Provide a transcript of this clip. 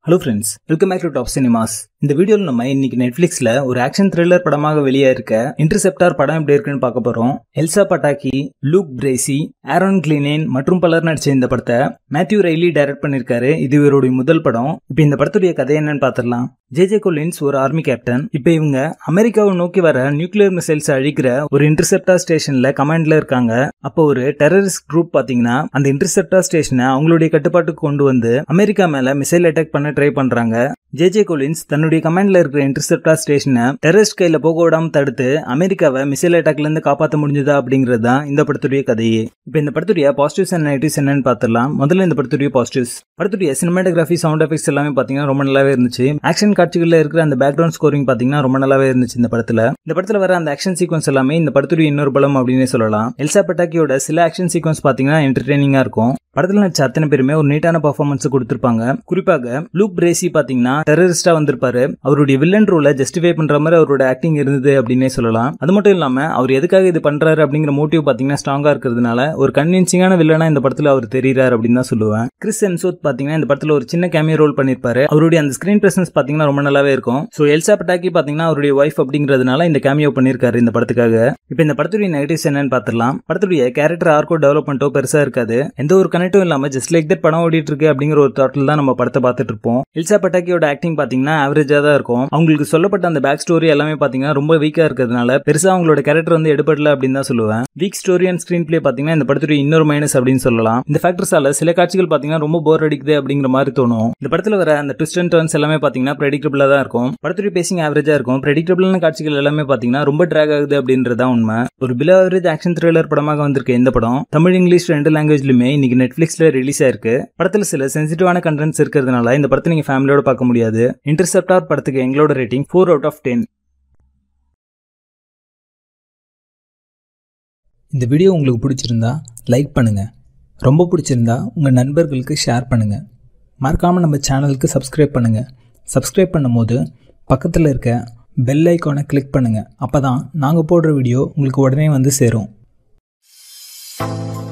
hello friends welcome back to top cinemas இந்த வீடியோவில் நம்ம இன்னைக்கு நெட்ஃப்ளிக்ஸில் ஒரு ஆக்ஷன் த்ரில்லர் படமாக வெளியே இருக்க இன்டர்செப்டார் படம் எப்படி இருக்குன்னு பார்க்க போகிறோம் Elsa Pataky Luke Bracey Aaron Glenane மற்றும் பலர் நடிச்ச இந்த படத்தை மேத்யூ ரெய்லி டைரக்ட் பண்ணியிருக்காரு இது இவருடைய முதல் படம் இப்போ இந்த படத்துடைய கதை என்னன்னு பார்த்துடலாம் ஜே ஜே கொலின்ஸ் ஒரு ஆர்மி கேப்டன் இப்போ இவங்க அமெரிக்காவை நோக்கி வர நியூக்ளியர் மிசைல்ஸ் அழிக்கிற ஒரு இன்டர்செப்டார் ஸ்டேஷன்ல கமாண்ட்ல இருக்காங்க அப்போ ஒரு டெரரிஸ்ட் குரூப் பாத்தீங்கன்னா அந்த இன்டர்செப்டார் ஸ்டேஷனை அவங்களுடைய கட்டுப்பாட்டுக்கு கொண்டு வந்து அமெரிக்கா மேல மிசைல் அட்டாக் பண்ண ட்ரை பண்றாங்க ஜே ஜே கொலின்ஸ் தன்னுடைய கமாண்ட்ல இருக்கிற இன்டர்செப்டார் ஸ்டேஷனை டெரரிஸ்ட் கையில போக விடாம தடுத்து அமெரிக்காவை மிசைல் அட்டாக்ல இருந்து காப்பாற்ற முடிஞ்சதா அப்படிங்கிறது தான் இந்த படத்துடைய கதையே இப்போ இந்த படத்துடைய பாசிட்டிவ்ஸ் அண்ட் நெகட்டிவ்ஸ் என்னன்னு பார்த்துடலாம் முதல்ல இந்த படத்துடைய பாசிட்டிவ்ஸ் படத்துடைய சினிமாட்டோகிராஃபி சவுண்ட் எஃபெக்ட்ஸ் எல்லாமே பாத்தீங்கன்னா ரொம்ப நல்லாவே இருந்துச்சு ஆக்ஷன் காட்சிகளில் இருக்கிற அந்த பேக்ரவுண்ட் ஸ்கோரிங் பாத்தீங்கன்னா ரொம்ப நல்லாவே இருந்துச்சு இந்த படத்துல இந்த படத்துல வர அந்த ஆக்ஷன் சீக்வன்ஸ் எல்லாமே இந்த படத்துடைய இன்னொரு பலம் அப்படின்னு சொல்லலாம் எல்சா பட்டாக்கியோட சில ஆக்ஷன் சீக்வன்ஸ் பாத்தீங்கன்னா என்டர்டெய்னிங்கா இருக்கும் படத்துல நடிச்ச அத்தனை பேருமே ஒரு நீட்டான பர்ஃபார்மன்ஸ் கொடுத்திருப்பாங்க குறிப்பாக லூக் பிரேசி பாத்தீங்கன்னா டெரரிஸ்டா வந்திருப்பாரு அவருடைய வில்லன் ரோல ஜஸ்டிஃபை பண்ற மாதிரி அவரோட ஆக்டிங் இருந்தது அப்படின்னே சொல்லலாம் அது மட்டும் இல்லாம அவர் எதுக்காக இது பண்றாரு அப்படிங்கிற மோட்டிவ் பாத்தீங்கன்னா ஸ்ட்ராங்கா இருக்கிறதுனால ஒரு கன்வின்சிங்கான வில்லனா இந்த படத்துல அவர் தெரியுறாரு அப்படின்னு தான் சொல்லுவேன் கிறிஸ் எம்சோத் பாத்தீங்கன்னா இந்த படத்துல ஒரு சின்ன கேமியோ ரோல் பண்ணிருப்பாரு அவருடைய அந்த ஸ்கிரீன் பிரசன்ஸ் பாத்தீங்கன்னா ரொம்ப நல்லாவே இருக்கும் ஸோ எல்சா பட்டாக்கி பாத்தீங்கன்னா அவருடைய ஒய்ஃப் அப்படிங்கிறதுனால இந்த கேமியோ பண்ணிருக்காரு இந்த படத்துக்காக இப்போ இந்த படத்துடைய நெகட்டிவ்ஸ் என்னன்னு பார்த்துடலாம் படத்துடைய கேரக்டர் ஆர்கோ டெவலப்மெண்ட்டோ பெருசா இருக்காது எந்த ஒரு கனெக்டும் இல்லாம ஜஸ்ட் லைக் தட் படம் ஓடிட்டு இருக்கு அப்படிங்கிற ஒரு தாட்டில் தான் நம்ம படத்தை பார்த்துட்டு இருப்போம் எல்சா பட்டாக்கியோட ஆக்டிங் பாத்தீங்கன்னா ஆவரேஜா தான் இருக்கும் அவங்களுக்கு சொல்லப்பட்ட அந்த பேக் ஸ்டோரி எல்லாமே பாத்தீங்கன்னா ரொம்ப வீக்கா இருக்கிறதுனால பெருசா அவங்களோட கேரக்டர் வந்து எடுபடல அப்படின்னு தான் சொல்லுவேன் weak story and screenplay பாத்தீங்கன்னா இந்த படத்துடைய இன்னொரு மைனஸ் அப்படின்னு சொல்லலாம் இந்த ஃபேக்டர்ஸால சில காட்சிகள் பாத்தீங்கன்னா ரொம்ப போர் அடிக்குது அப்படிங்கிற மாதிரி தோணும் இந்த படத்துல வர அந்த ட்விஸ்ட் அண்ட் டர்ன்ஸ் எல்லாமே பாத்தீங்கன்னா ப்ரெடிக்டபிளா தான் இருக்கும் படத்துடைய பேசிங் ஆவரேஜா இருக்கும் ப்ரெடிக்டபிளான காட்சிகள் எல்லாமே பாத்தீங்கன்னா ரொம்ப ட்ராக் ஆகுது அப்படின்றதா உண்மை ஒரு பிலோ ஆவரேஜ் ஆக்ஷன் த்ரில்லர் படமாக வந்திருக்க இந்த படம் தமிழ் இங்கிலீஷ் ரெண்டு லாங்குவேஜ்லயுமே இன்னைக்கு நெட்ஃபிளிக்ஸ்ல ரிலீஸ் ஆயிருக்கு படத்துல சில சென்சிட்டிவான கண்டென்ட்ஸ் இருக்கிறதுனால இந்த படத்தை நீங்க ஃபேமிலியோட பார்க்க முடியாது இன்டர்செப்டார் படத்துக்கு எங்களோட rating four out of ten இந்த வீடியோ உங்களுக்கு பிடிச்சிருந்தா லைக் பண்ணுங்கள் ரொம்ப பிடிச்சிருந்தா உங்கள் நண்பர்களுக்கு ஷேர் பண்ணுங்கள் மறக்காமல் நம்ம சேனலுக்கு சப்ஸ்கிரைப் பண்ணுங்கள் சப்ஸ்கிரைப் பண்ணும்போது பக்கத்தில் இருக்க பெல் ஐக்கானை கிளிக் பண்ணுங்கள் அப்போ தான் நாங்கள் போடுற வீடியோ உங்களுக்கு உடனே வந்து சேரும்